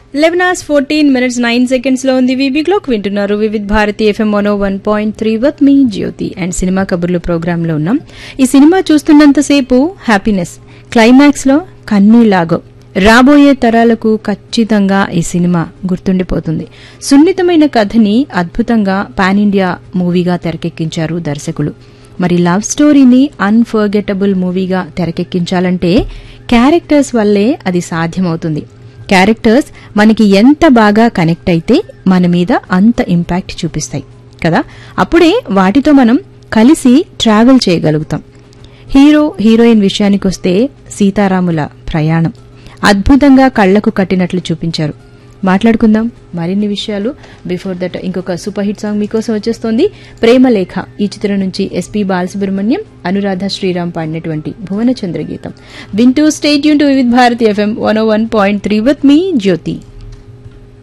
eleven hours fourteen minutes nine seconds లో ఉంది వివి క్లోక్ వింటున్నారు Vividh Bharati FM one one point three with me Jyothi and cinema కబుర్లు programme లో ఉన్నాం ఈ సినిమా చూస్తున్నంతసేపు హ్యాపీనెస్ క్లైమాక్స్ లో కన్నీళ్లాగో రాబోయే తరాలకు ఖచ్చితంగా ఈ సినిమా గుర్తుండిపోతుంది సున్నితమైన కథని అద్భుతంగా పాన్ ఇండియా మూవీగా తెరకెక్కించారు దర్శకులు మరి లవ్ స్టోరీని అన్ఫర్గెటబుల్ మూవీగా తెరకెక్కించాలంటే క్యారెక్టర్స్ వల్లే అది సాధ్యమవుతుంది క్యారెక్టర్స్ మనకి ఎంత బాగా కనెక్ట్ అయితే మన మీద అంత ఇంపాక్ట్ చూపిస్తాయి కదా అప్పుడే వాటితో మనం కలిసి ట్రావెల్ చేయగలుగుతాం హీరో హీరోయిన్ విషయానికి వస్తే సీతారాముల ప్రయాణం అద్భుతంగా కళ్లకు కట్టినట్లు చూపించారు మాట్లాడుకుందాం మరిన్ని విషయాలు బిఫోర్ దట్ ఇంకొక సూపర్ హిట్ సాంగ్ మీకోసం వచ్చేస్తోంది ప్రేమలేఖ ఈ చిత్రం నుంచి ఎస్పీ బాలసుబ్రహ్మణ్యం అనురాధ శ్రీరామ్ పాడినటువంటి భువనచంద్ర గీతం వింటూ స్టేట్ యూన్ to Vividh Bharati FM one one point three with me Jyothi